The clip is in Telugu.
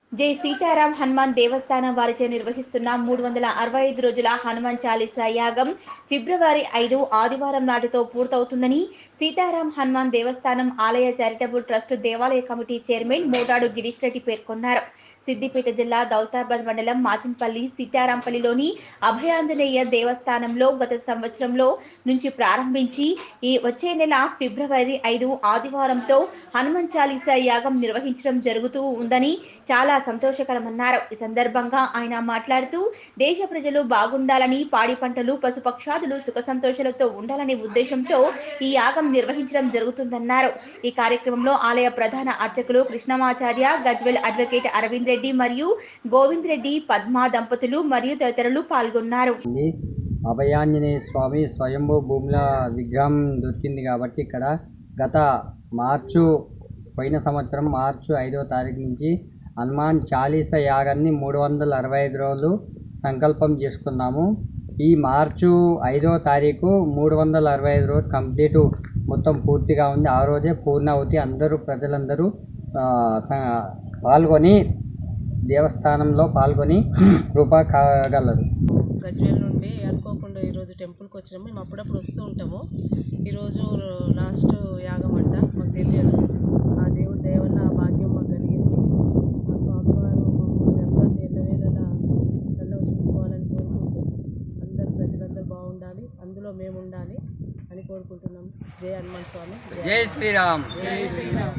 జై సీతారాం హనుమాన్ దేవస్థానం వారిచే నిర్వహిస్తున్న మూడు వందల అరవై ఐదు రోజుల హనుమాన్ చాలీసా యాగం ఫిబ్రవరి ఐదు ఆదివారం నాటితో పూర్తవుతుందని సీతారాం హనుమాన్ దేవస్థానం ఆలయ చారిటబుల్ ట్రస్ట్ దేవాలయ కమిటీ చైర్మన్ మోటాడు గిరీష్ రెడ్డి పేర్కొన్నారు సిద్దిపేట జిల్లా దౌతాబాద్ మండలం మాచంపల్లి సీతారాంపల్లిలోని అభయాంజనేయ దేవస్థానంలో గత సంవత్సరంలో నుంచి ప్రారంభించి ఈ వచ్చే నెల ఫిబ్రవరి ఐదు ఆదివారంతో హనుమాన్ చాలీసా యాగం నిర్వహించడం జరుగుతూ ఉందని చాలా సంతోషకరమన్నారు ఈ సందర్భంగా ఆయన మాట్లాడుతూ దేశ ప్రజలు బాగుండాలని పాడి పంటలు పశుపక్షాదులు సుఖ సంతోషాలతో ఉండాలనే ఉద్దేశంతో ఈ యాగం నిర్వహించడం జరుగుతుందన్నారు ఈ కార్యక్రమంలో ఆలయ ప్రధాన అర్చకులు కృష్ణమాచార్య గజ్వెల్ అడ్వకేట్ అరవింద్ రెడ్డి మరియు గోవింద్ రెడ్డి పద్మా దంపతులు మరియు తదితరులు పాల్గొన్నారు ఉంది అభయాంజనేయ స్వామి స్వయంభూ భూముల విగ్రహం దొరికింది కాబట్టి ఇక్కడ గత మార్చు పోయిన సంవత్సరం మార్చు ఐదో తారీఖు నుంచి హనుమాన్ చాలీస యాగాన్ని మూడు వందల అరవై ఐదు రోజులు సంకల్పం చేసుకున్నాము ఈ మార్చు ఐదో తారీఖు మూడు వందల అరవై ఐదు రోజు కంప్లీట్ మొత్తం పూర్తిగా ఉంది ఆ రోజే పూర్ణావతి అందరూ ప్రజలందరూ ఆ, స- పాల్గొని దేవస్థానంలో పాల్గొని కృప కాగలరు గజ్వేల్ నుండి అనుకోకుండా ఈరోజు టెంపుల్కి వచ్చినాము మేము అప్పుడప్పుడు వస్తూ ఉంటాము ఈరోజు లాస్ట్ యాగం అంట మాకు తెలియదు ఆ దేవుడి దయ వల్ల ఆ భాగ్యం మాకు కలిగింది ఆ స్వామివారు మమ్మల్ని అందరినీ ఎల్లవేళలా చల్లగా చూసుకోవాలని కోరుకుంటూ అందరు ప్రజలందరూ బాగుండాలి అందులో మేము ఉండాలి అని కోరుకుంటున్నాం జై హనుమాన్ స్వామి జై జై శ్రీరామ్